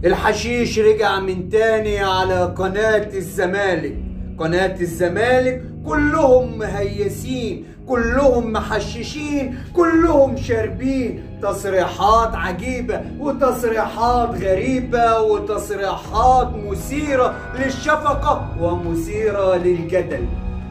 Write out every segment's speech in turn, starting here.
الحشيش رجع من تاني على قناة الزمالك قناة الزمالك كلهم مهيسين كلهم محششين كلهم شاربين تصريحات عجيبة وتصريحات غريبة وتصريحات مثيرة للشفقة ومثيرة للجدل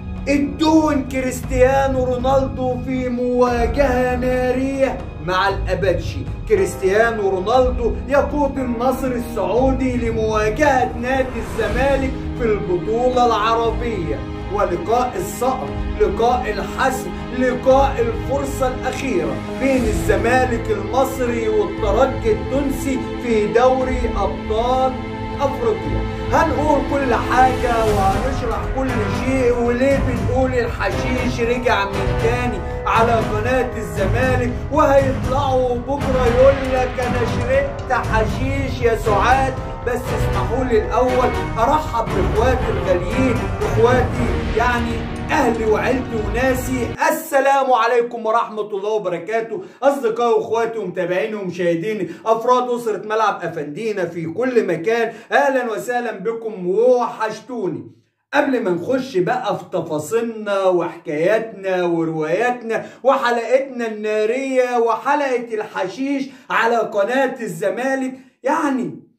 ادون كريستيانو رونالدو في مواجهة نارية مع الأباتشي كريستيانو رونالدو يقود النصر السعودي لمواجهة نادي الزمالك في البطولة العربية ولقاء الصقر لقاء الحسم لقاء الفرصة الأخيرة بين الزمالك المصري والترجي التونسي في دوري أبطال افريقيا هنقول كل حاجة وهنشرح كل شيء وليه بنقول الحشيش رجع من تاني على قناة الزمالك وهيطلعوا بكرة يقول لك انا شربت حشيش يا سعاد بس اسمحوا لي الاول ارحب باخواتي الغاليين اخواتي يعني اهلي وعيلتي وناسي السلام عليكم ورحمه الله وبركاته اصدقائي واخواتي ومتابعيني ومشاهديني افراد اسره ملعب افندينا في كل مكان اهلا وسهلا بكم وحشتوني قبل ما نخش بقى في تفاصيلنا وحكاياتنا ورواياتنا وحلقتنا الناريه وحلقه الحشيش على قناه الزمالك يعني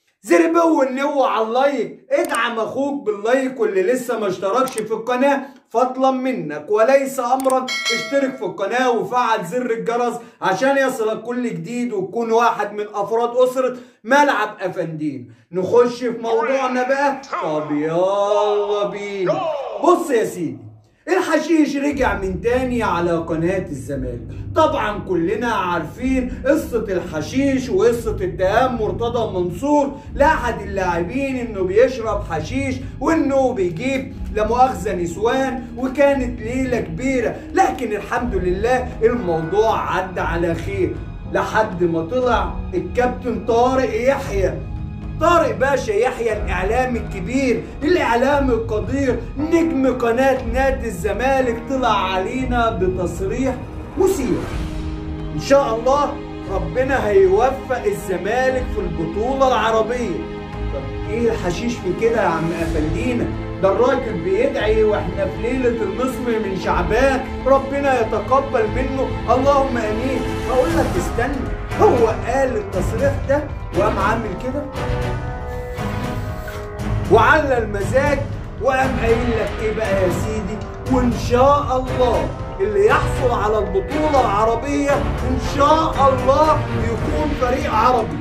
زربوا النو على اللايك ادعم اخوك باللايك واللي لسه ما اشتركش في القناه فضلا منك وليس امرا اشترك في القناه وفعل زر الجرس عشان يصلك كل جديد وتكون واحد من افراد اسره ملعب افندين نخش في موضوعنا بقى طب يلا بينا بص يا سيدي الحشيش رجع من تاني على قناة الزمالك طبعا كلنا عارفين قصة الحشيش وقصة اتهام مرتضى منصور لأحد اللاعبين انه بيشرب حشيش وانه بيجيب لمؤاخذة نسوان وكانت ليلة كبيرة لكن الحمد لله الموضوع عدى على خير لحد ما طلع الكابتن طارق يحيى طارق باشا يحيى الاعلامي الكبير الاعلامي القدير نجم قناه نادي الزمالك طلع علينا بتصريح مثير ان شاء الله ربنا هيوفق الزمالك في البطوله العربيه طب ايه الحشيش في كده يا عم افندينا ده الراجل بيدعي واحنا في ليله النصف من شعبان ربنا يتقبل منه اللهم امين هقول لك استنى هو قال التصريح ده وقام عامل كده وعلى المزاج وقام قايل لك ايه بقى يا سيدي وان شاء الله اللي يحصل على البطولة العربية ان شاء الله يكون فريق عربي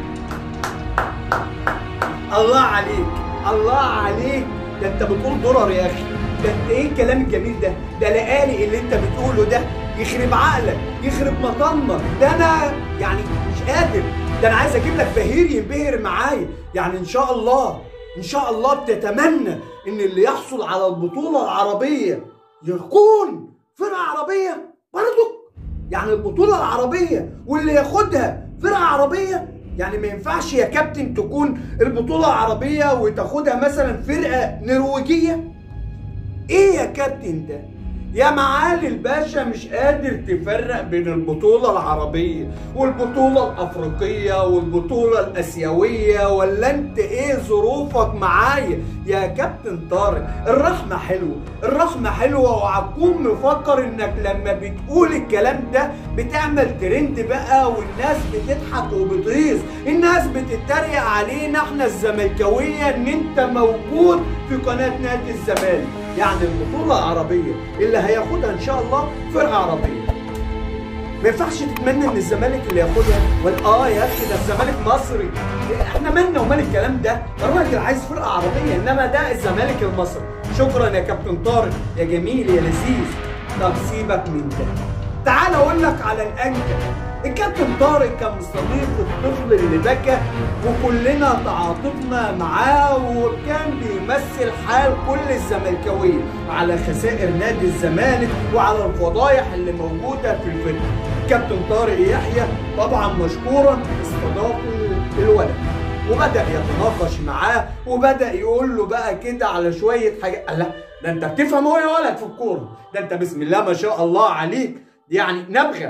الله عليك الله عليك ده انت بتقول درر يا اخي ده انت ايه الكلام الجميل ده ده لقالي اللي انت بتقوله ده يخرب عقلك يخرب مطنك ده انا يعني مش قادر ده انا عايز اجيب لك بهير ينبهر معايا يعني ان شاء الله ان شاء الله بتتمنى ان اللي يحصل على البطوله العربيه يكون فرقه عربيه برضه يعني البطوله العربيه واللي ياخدها فرقه عربيه يعني ما ينفعش يا كابتن تكون البطوله العربيه وتاخدها مثلا فرقه نرويجيه ايه يا كابتن ده يا معالي الباشا مش قادر تفرق بين البطولة العربية والبطولة الأفريقية والبطولة الأسيوية ولا أنت إيه ظروفك معايا يا كابتن طارق الرحمة حلوة الرحمة حلوة وهتكون مفكر إنك لما بتقول الكلام ده بتعمل ترند بقى والناس بتضحك وبتغيظ الناس بتتريق علينا احنا الزملكاوية إن أنت موجود في قناة نادي الزمالك يعني البطولة العربية اللي هياخدها إن شاء الله فرقة عربية ما ينفعش تتمنى ان الزمالك اللي ياخدها ولا اه يا اخي ده الزمالك مصري احنا مالنا ومال الكلام ده الراجل عايز فرقه عربيه انما ده الزمالك المصري شكرا يا كابتن طارق يا جميل يا لذيذ طب سيبك من ده تعال اقول لك على الانجا الكابتن طارق كان صديق الطفل اللي بكى وكلنا تعاطفنا معاه وكان بيمثل حال كل الزملكاويه على خسائر نادي الزمالك وعلى الفضايح اللي موجوده في الفرقه. كابتن طارق يحيى طبعا مشكورا استضاف الولد وبدا يتناقش معاه وبدا يقول له بقى كده على شويه حاجات لا ده انت بتفهم هو يا ولد في الكوره ده انت بسم الله ما شاء الله عليك يعني نبغه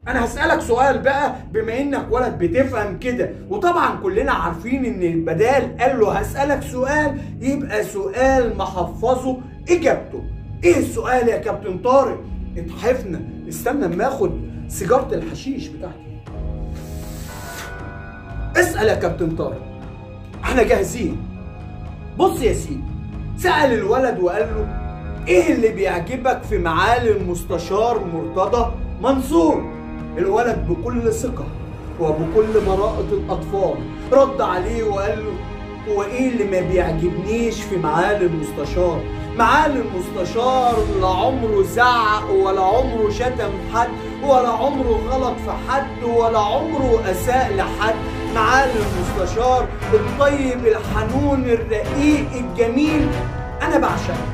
انا هسألك سؤال بقى بما انك ولد بتفهم كده وطبعا كلنا عارفين ان بدال قال له هسألك سؤال يبقى سؤال محفظه اجابته ايه السؤال يا كابتن طارق اتحفنا استنى اما اخد سيجارة الحشيش بتاعتي اسأل يا كابتن طارق احنا جاهزين بص يا سيدي سأل الولد وقال له ايه اللي بيعجبك في معالي المستشار مرتضى منصور الولد بكل ثقة وبكل براءة الأطفال رد عليه وقال له هو ايه اللي ما بيعجبنيش في معالي المستشار معالي المستشار لا عمره زعق ولا عمره شتم حد ولا عمره غلط في حد ولا عمره اساء لحد معالي المستشار الطيب الحنون الرقيق الجميل انا بعشقه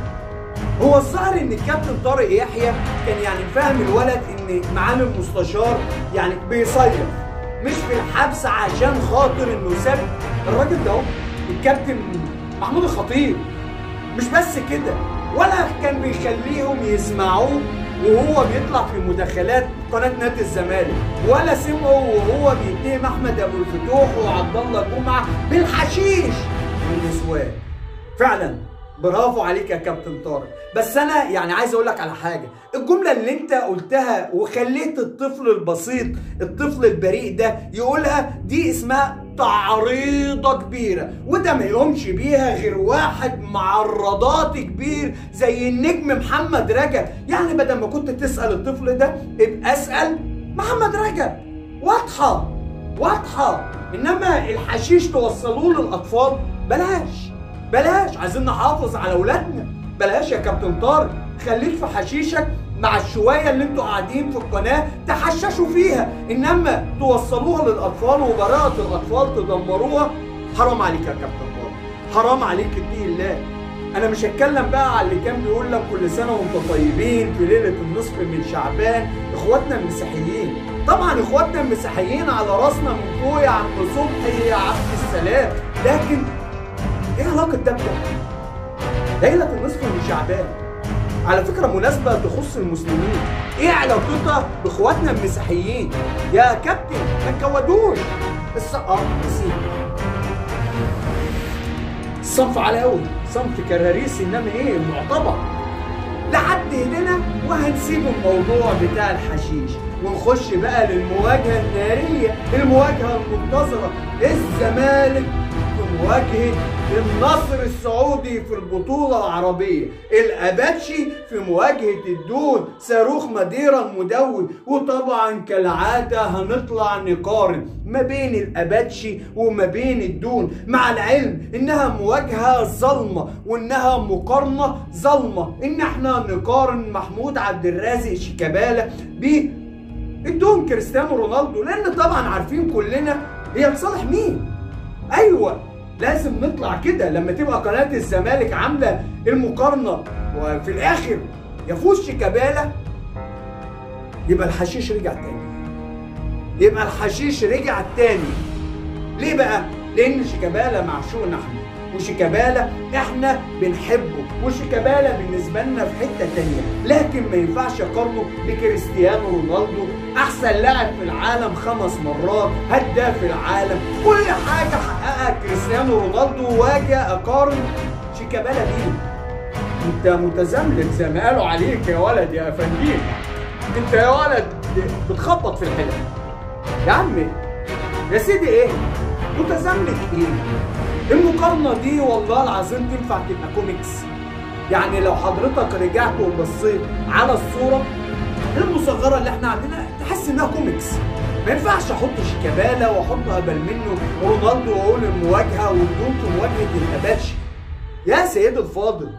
هو الظاهر ان الكابتن طارق يحيى كان يعني فاهم الولد ان معالي المستشار يعني بيصيف مش في الحبس عشان خاطر انه ساب الراجل ده اهو الكابتن محمود الخطيب مش بس كده ولا كان بيخليهم يسمعوه وهو بيطلع في مداخلات قناه نادي الزمالك ولا سمعوا وهو بيتهم احمد ابو الفتوح وعبد الله جمعه بالحشيش والنسوان فعلا برافو عليك يا كابتن طارق بس انا يعني عايز اقول لك على حاجه الجمله اللي انت قلتها وخليت الطفل البسيط الطفل البريء ده يقولها دي اسمها تعريضه كبيره وده ما يقومش بيها غير واحد معرضات كبير زي النجم محمد رجب يعني بدل ما كنت تسال الطفل ده ابقى اسال محمد رجب واضحه واضحه انما الحشيش توصلوه للاطفال بلاش بلاش عايزين نحافظ على اولادنا بلاش يا كابتن طارق خليك في حشيشك مع الشوية اللي انتوا قاعدين في القناة تحششوا فيها انما توصلوها للاطفال وبراءة الاطفال تدمروها حرام عليك يا كابتن طارق حرام عليك اتقي الله انا مش هتكلم بقى على اللي كان بيقول لك كل سنة وانتم طيبين في ليلة النصف من شعبان اخواتنا المسيحيين طبعا اخواتنا المسيحيين على راسنا من فوق يا عم صبحي يا عبد السلام لكن ايه علاقة ده بده؟ ليلة النصف من شعبان على فكرة مناسبة تخص المسلمين ايه علاقتها باخواتنا المسيحيين يا كابتن ما تكودوش الص... اه نسيت الصنف علاوي صنف كراريس انما ايه معتبر لحد هنا وهنسيب الموضوع بتاع الحشيش ونخش بقى للمواجهة النارية المواجهة المنتظرة الزمالك في مواجهة النصر السعودي في البطولة العربية الأباتشي في مواجهة الدون صاروخ مديرة المدوي وطبعا كالعادة هنطلع نقارن ما بين الأباتشي وما بين الدون مع العلم إنها مواجهة ظلمة وإنها مقارنة ظلمة إن إحنا نقارن محمود عبد الرازق شيكابالا ب الدون كريستيانو رونالدو لأن طبعا عارفين كلنا هي لصالح مين أيوه لازم نطلع كده لما تبقى قناه الزمالك عامله المقارنه وفي الاخر يفوز شيكابالا يبقى الحشيش رجع تاني يبقى الحشيش رجع تاني ليه بقى؟ لان شيكابالا معشوقنا احنا وشيكابالا احنا بنحبه وشيكابالا بالنسبه لنا في حته تانيه لكن ما ينفعش اقارنه بكريستيانو رونالدو احسن لاعب في العالم خمس مرات هداف العالم كل حاجه حققها كريستيانو رونالدو واجي اقارن شيكابالا بيه انت متزملك زي ما قالوا عليك يا ولد يا افنديك انت يا ولد بتخبط في الحلم يا عمي يا سيدي ايه متزملك ايه المقارنة دي والله العظيم تنفع تبقى كوميكس يعني لو حضرتك رجعت وبصيت على الصورة المصغرة اللي احنا عندنا تحس انها كوميكس ما ينفعش احط شيكابالا واحط قبل منه رونالدو واقول المواجهة والدون في مواجهة الاباتشي يا سيد الفاضل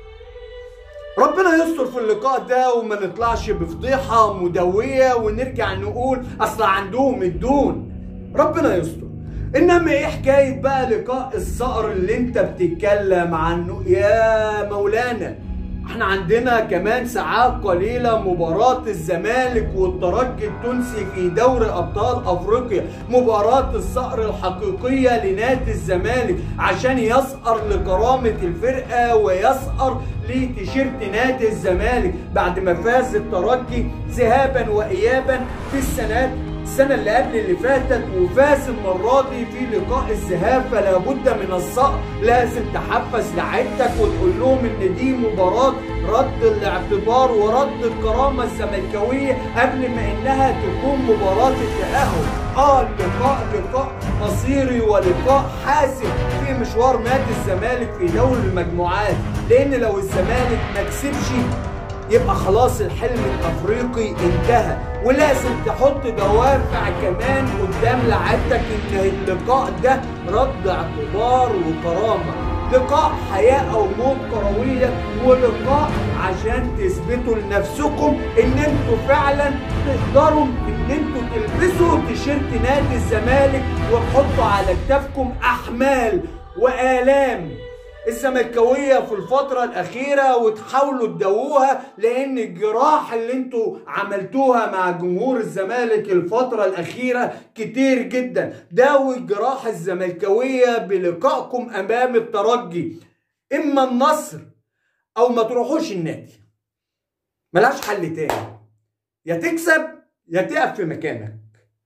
ربنا يستر في اللقاء ده وما نطلعش بفضيحة مدوية ونرجع نقول اصل عندهم الدون ربنا يستر انما ايه حكايه بقى لقاء الصقر اللي انت بتتكلم عنه يا مولانا احنا عندنا كمان ساعات قليلة مباراة الزمالك والترجي التونسي في دوري ابطال افريقيا مباراة الصقر الحقيقية لنادي الزمالك عشان يسقر لكرامة الفرقة ويسقر لتيشيرت نادي الزمالك بعد ما فاز الترجي ذهابا وايابا في السنوات السنة اللي قبل اللي فاتت وفاز المرة دي في لقاء الذهاب فلا بد من الصقر لازم تحفز لعيبتك وتقول لهم ان دي مباراة رد الاعتبار ورد الكرامة الزملكاوية قبل ما انها تكون مباراة التأهل اه اللقاء لقاء مصيري ولقاء حاسم في مشوار نادي الزمالك في دوري المجموعات لان لو الزمالك ما كسبش يبقى خلاص الحلم الافريقي انتهى ولازم تحط دوافع كمان قدام لعيبتك ان اللقاء ده رد اعتبار وكرامه لقاء حياه او موت كرويه ولقاء عشان تثبتوا لنفسكم ان انتوا فعلا تقدروا ان انتوا تلبسوا تيشيرت نادي الزمالك وتحطوا على كتافكم احمال والام الزملكاويه في الفتره الاخيره وتحاولوا تدووها لان الجراح اللي انتوا عملتوها مع جمهور الزمالك الفتره الاخيره كتير جدا داوي جراح الزملكاويه بلقائكم امام الترجي اما النصر او ما تروحوش النادي ملهاش حل تاني يا تكسب يا تقف في مكانك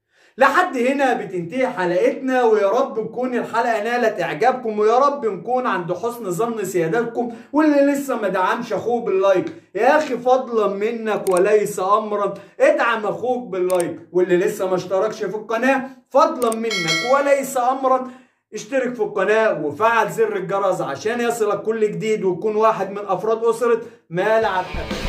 لحد هنا بتنتهي حلقتنا ويا رب نكون الحلقه نالت اعجابكم ويا رب نكون عند حسن ظن سيادتكم واللي لسه ما دعمش اخوه باللايك يا اخي فضلا منك وليس امرا ادعم اخوك باللايك واللي لسه ما اشتركش في القناه فضلا منك وليس امرا اشترك في القناة وفعل زر الجرس عشان يصلك كل جديد وتكون واحد من أفراد أسرة مال عبد